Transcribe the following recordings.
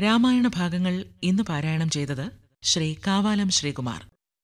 രാമായണ ഭാഗങ്ങൾ ഇന്ന് പാരായണം ചെയ്തത് ശ്രീ കാവാലം ശ്രീകുമാർ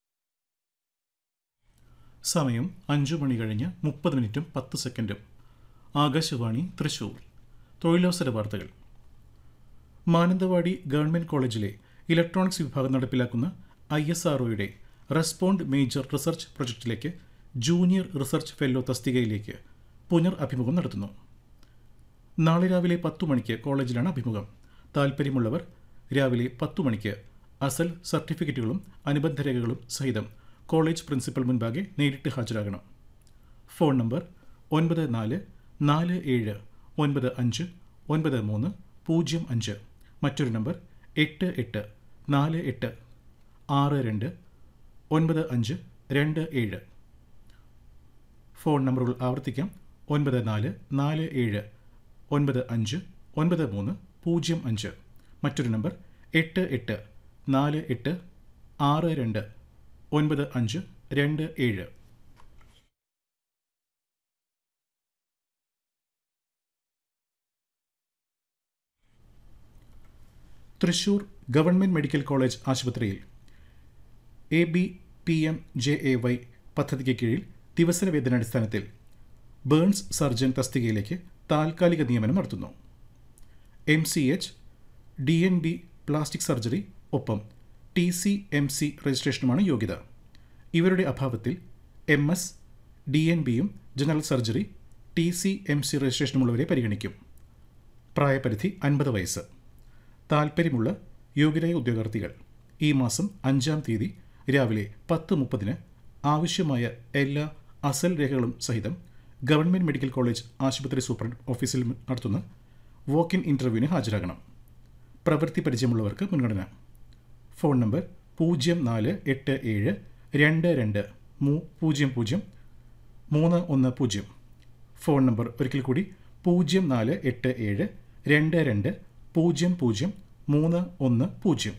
സമയം അഞ്ചു മണി കഴിഞ്ഞ് മുപ്പത് മിനിറ്റും പത്ത് സെക്കൻഡും ആകാശവാണി തൃശൂർ തൊഴിലവസര വാർത്തകൾ മാനന്തവാടി ഗവൺമെൻറ് കോളേജിലെ ഇലക്ട്രോണിക്സ് വിഭാഗം നടപ്പിലാക്കുന്ന ഐ എസ് ആർഒയുടെ റെസ്പോണ്ട് മേജർ റിസർച്ച് പ്രൊജക്റ്റിലേക്ക് ജൂനിയർ റിസർച്ച് ഫെല്ലോ തസ്തികയിലേക്ക് പുനർ അഭിമുഖം നടത്തുന്നു നാളെ രാവിലെ പത്തു മണിക്ക് കോളേജിലാണ് അഭിമുഖം താൽപ്പര്യമുള്ളവർ രാവിലെ പത്തു മണിക്ക് അസൽ സർട്ടിഫിക്കറ്റുകളും അനുബന്ധ രേഖകളും സഹിതം കോളേജ് പ്രിൻസിപ്പൽ മുൻപാകെ നേരിട്ട് ഹാജരാകണം ഫോൺ നമ്പർ ഒൻപത് നാല് നാല് ഏഴ് ഒൻപത് അഞ്ച് ഒൻപത് മൂന്ന് പൂജ്യം അഞ്ച് മറ്റൊരു നമ്പർ എട്ട് എട്ട് നാല് എട്ട് ആറ് രണ്ട് ഒൻപത് അഞ്ച് രണ്ട് ഏഴ് ഫോൺ നമ്പറുകൾ ആവർത്തിക്കാം ഒൻപത് നാല് നാല് ഏഴ് ഒൻപത് അഞ്ച് ഒൻപത് മൂന്ന് പൂജ്യം അഞ്ച് മറ്റൊരു നമ്പർ എട്ട് എട്ട് നാല് എട്ട് ആറ് രണ്ട് ഒൻപത് അഞ്ച് രണ്ട് ഏഴ് തൃശൂർ ഗവൺമെൻറ് മെഡിക്കൽ കോളേജ് ആശുപത്രിയിൽ A B P M J A Y പദ്ധതിക്ക് കീഴിൽ ദിവസന വേതനാടിസ്ഥാനത്തിൽ ബേൺസ് സർജൻ തസ്തികയിലേക്ക് താൽക്കാലിക നിയമനം നടത്തുന്നു M C H D N B plastic surgery ഒപ്പം ടി സി എം സി രജിസ്ട്രേഷനുമാണ് യോഗ്യത ഇവരുടെ അഭാവത്തിൽ എം എസ് ഡി എൻ ബിയും general surgery T C M C രജിസ്ട്രേഷനുമുള്ളവരെ പരിഗണിക്കും പ്രായപരിധി അൻപത് വയസ്സ് താൽപ്പര്യമുള്ള യോഗ്യരായ ഉദ്യോഗാർത്ഥികൾ ഈ മാസം അഞ്ചാം തീയതി രാവിലെ പത്ത് മുപ്പതിന് ആവശ്യമായ എല്ലാ അസൽ രേഖകളും സഹിതം ഗവൺമെൻറ് മെഡിക്കൽ കോളേജ് ആശുപത്രി സൂപ്രണ്ട് ഓഫീസിൽ നടത്തുന്ന വോക്ക് ഇൻ ഇൻ്റർവ്യൂവിന് ഹാജരാകണം പ്രവൃത്തി പരിചയമുള്ളവർക്ക് മുൻഗണന ഫോൺ നമ്പർ പൂജ്യം നാല് എട്ട് ഏഴ് രണ്ട് രണ്ട് മൂ പൂജ്യം പൂജ്യം മൂന്ന് ഒന്ന് പൂജ്യം ഫോൺ നമ്പർ ഒരിക്കൽ കൂടി പൂജ്യം നാല് എട്ട് ഏഴ് രണ്ട് രണ്ട് പൂജ്യം പൂജ്യം മൂന്ന് ഒന്ന് പൂജ്യം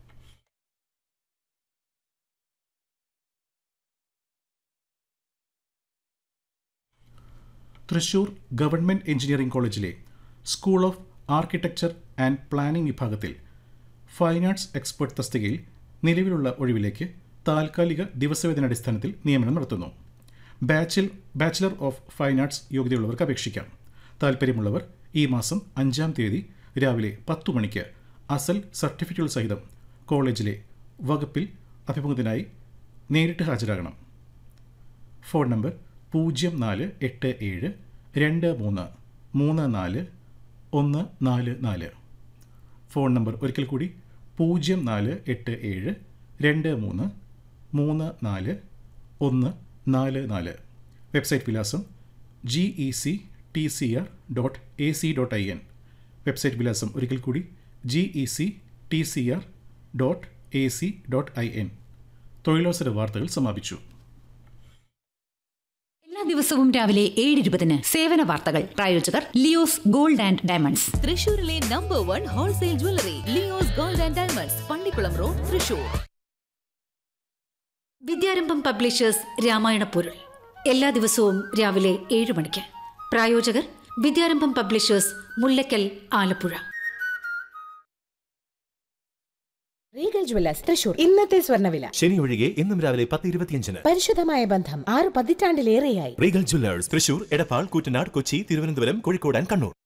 തൃശൂർ ഗവൺമെൻറ് എഞ്ചിനീയറിംഗ് കോളേജിലെ school of architecture and planning വിഭാഗത്തിൽ ഫൈൻ ആർട്സ് എക്സ്പെർട്ട് തസ്തികയിൽ നിലവിലുള്ള ഒഴിവിലേക്ക് താൽക്കാലിക ദിവസവേതനാടിസ്ഥാനത്തിൽ നിയമനം നടത്തുന്നു ബാച്ചിൽ ബാച്ചിലർ ഓഫ് ഫൈൻ ആർട്സ് യോഗ്യതയുള്ളവർക്ക് അപേക്ഷിക്കാം താൽപ്പര്യമുള്ളവർ ഈ മാസം അഞ്ചാം തീയതി രാവിലെ പത്തു മണിക്ക് അസൽ സർട്ടിഫിക്കറ്റുകൾ സഹിതം കോളേജിലെ വകുപ്പിൽ അഭിമുഖത്തിനായി നേരിട്ട് ഹാജരാകണം ഫോൺ നമ്പർ പൂജ്യം നാല് എട്ട് ഏഴ് രണ്ട് മൂന്ന് മൂന്ന് നാല് ഒന്ന് നാല് നാല് ഫോൺ നമ്പർ ഒരിക്കൽ കൂടി പൂജ്യം നാല് എട്ട് ഏഴ് രണ്ട് മൂന്ന് മൂന്ന് നാല് ഒന്ന് നാല് നാല് വെബ്സൈറ്റ് വിലാസം G E C T C R dot A C dot I N website വിലാസം ഒരിക്കൽ കൂടി G E C T C R dot A C dot I N തൊഴിലവസര വാർത്തകൾ സമാപിച്ചു എല്ലാ ദിവസവും രാവിലെ ഏഴ് ഇരുപതിന് സേവന വാർത്തകൾ പ്രായോജകർ ലിയോസ് ഗോൾഡ് ആൻഡ് ഡയമണ്ട്സ് തൃശൂരിലെ number one wholesale jewellery Leo's gold and diamonds Pallikkulam road Thrissur Vidyarambham publishers Ramayana പൊരുൾ എല്ലാ ദിവസവും രാവിലെ ഏഴ് മണിക്ക് പ്രായോജകർ Vidyarambham publishers Mullakkal Alappuzha Regal jewellers Thrissur ഇന്നത്തെ സ്വർണ്ണവില ശനി ഒഴികെ ഇന്നും രാവിലെ പത്ത് ഇരുപത്തിയഞ്ചിന് പരിശുദ്ധമായ ബന്ധം ആറ് പതിറ്റാണ്ടിലേറെയായി Regal jewellers Thrissur Edappal Koottanad Kochi Thiruvananthapuram Kozhikode and Kannur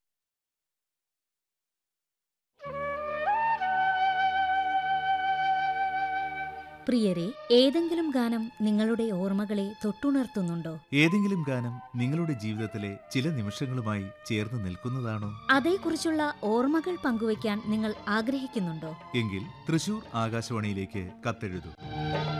പ്രിയരെ ഏതെങ്കിലും ഗാനം നിങ്ങളുടെ ഓർമ്മകളെ തൊട്ടുണർത്തുന്നുണ്ടോ ഏതെങ്കിലും ഗാനം നിങ്ങളുടെ ജീവിതത്തിലെ ചില നിമിഷങ്ങളുമായി ചേർന്ന് നിൽക്കുന്നതാണോ അതേക്കുറിച്ചുള്ള ഓർമ്മകൾ പങ്കുവയ്ക്കാൻ നിങ്ങൾ ആഗ്രഹിക്കുന്നുണ്ടോ എങ്കിൽ തൃശൂർ ആകാശവാണിയിലേക്ക് കത്തെഴുതൂ